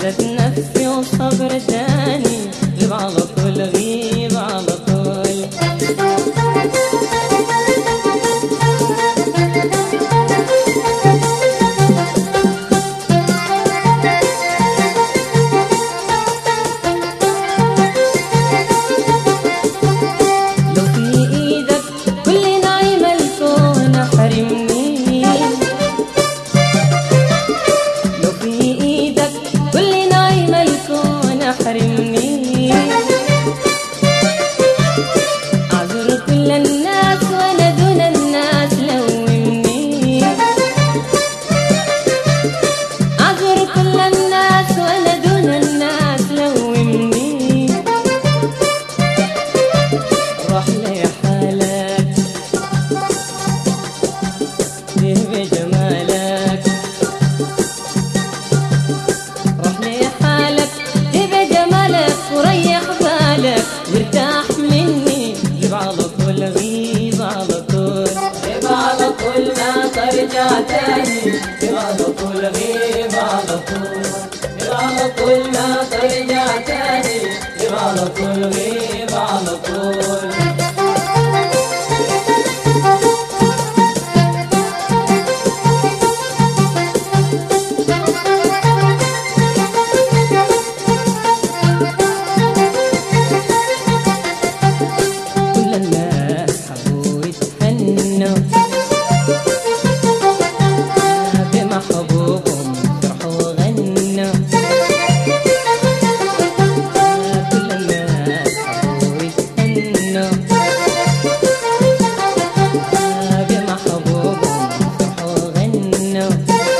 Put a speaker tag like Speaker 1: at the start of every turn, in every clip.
Speaker 1: هزت نفسي وصبر تاني غيب على طول غيب على طول لو في ايدك كل نعيم الكون حرمني لو في ايدك كل نعيم الكون حرمني اعذر كل الناس وانا دون الناس لومني اعذر كل الناس وانا دون الناس لومني روح لي حالك ليه بجمالك روح لي حالك ليه بجمالك وريح بالك وارتاح مني غيب على طول غيب على طول
Speaker 2: غيب على طول ما ترجع تاني غيب على طول غيب على طول غيب على طول ما ترجع تاني غيب على طول غيب على طول
Speaker 1: كل الناس حبوا يتهنوا بمحبوبهم فرحوا وغنوا كل الناس حبوا يتهنوا بمحبوبهم فرحوا وغنوا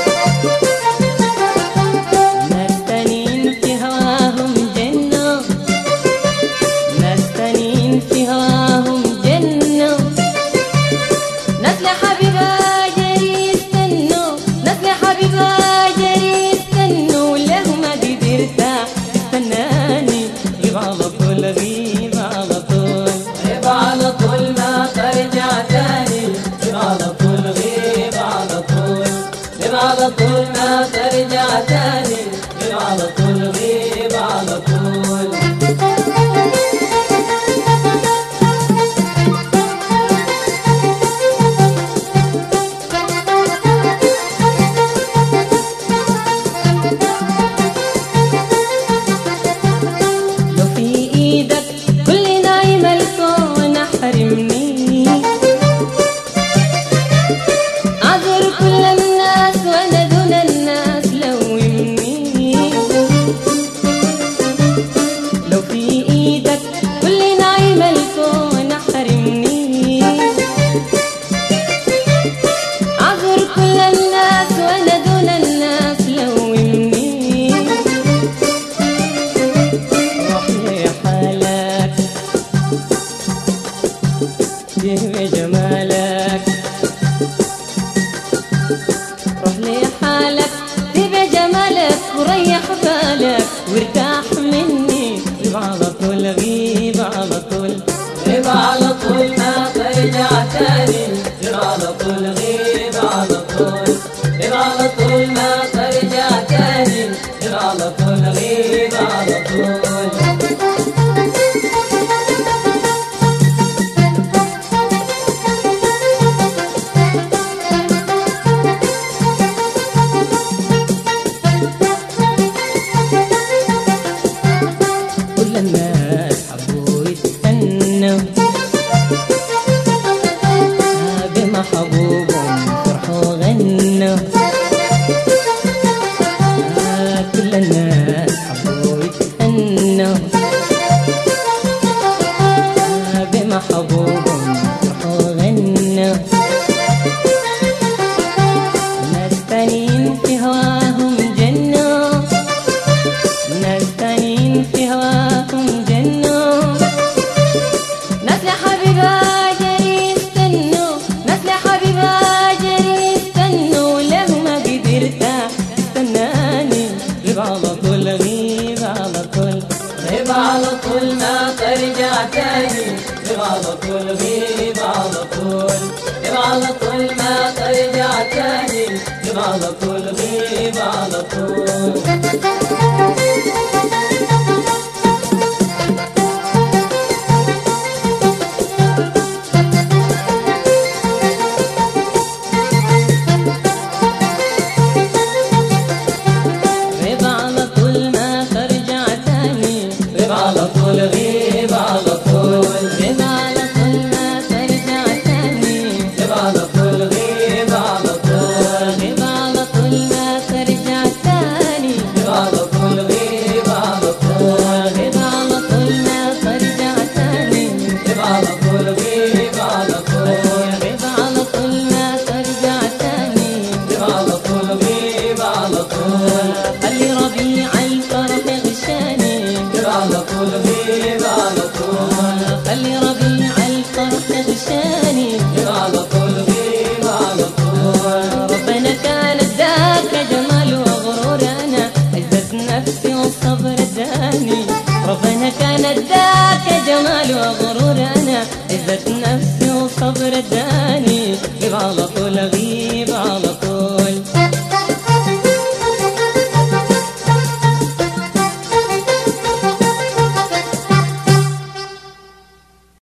Speaker 1: ناس تانيين في هواهم جنوا ناس تانيين في هواهم جنوا ناس لحبيبها جري يستنوا ناس لحبيبها جري يستنوا له ما قدرت استناني غيب على طول غيب على طول
Speaker 2: غيب على طول ما ترجع تاني غيب على طول غيب على طول غيب على طول ما ترجع تاني غيب على طول غيب على طول
Speaker 1: لو في ايدك كل نعيم الكون حرمني اعذر كل الناس وانا دون الناس لومني لو في ايدك كل نعيم الكون حرمني اعذر كل الناس وانا دون الناس لومني روح لي حالك ليه بجمالك روح لي حالك ليه بجمالك وريح بالك وارتاح مني غيب على طول غيب على طول
Speaker 2: غيب على طول ما ترجع تاني غيب على طول غيب على طول غيب على طول ما ترجع تاني غيب على طول غيب على طول
Speaker 1: كل الناس حبوا يتهنوا بمحبوبهم فرحوا وغنوا كل الناس حبوا يتهنوا بمحبوبهم فرحوا وغنوا ناس تانيين في هواهم جنوا ناس تانيين في هواهم جنوا ناس لحبيبها جري يستنوا ناس لحبيبها جري يستنوا له ما قدرت استناني غيب على طول غيب على طول
Speaker 2: غيب على طول ما ترجع تاني غيب على طول غيب على طول غيب على طول ما ترجع تاني غيب على طول غيب على طول على طول غيب على طول
Speaker 1: خلي ربيع الفرح يغشاني
Speaker 2: غيب على طول غيب على طول
Speaker 1: ربنا كان اداك جمال وغرور انا عزت نفسي والصبر اداني ربنا كان اداك جمال وغرور انا عزت نفسي والصبر اداني غيب على طول غيب على طول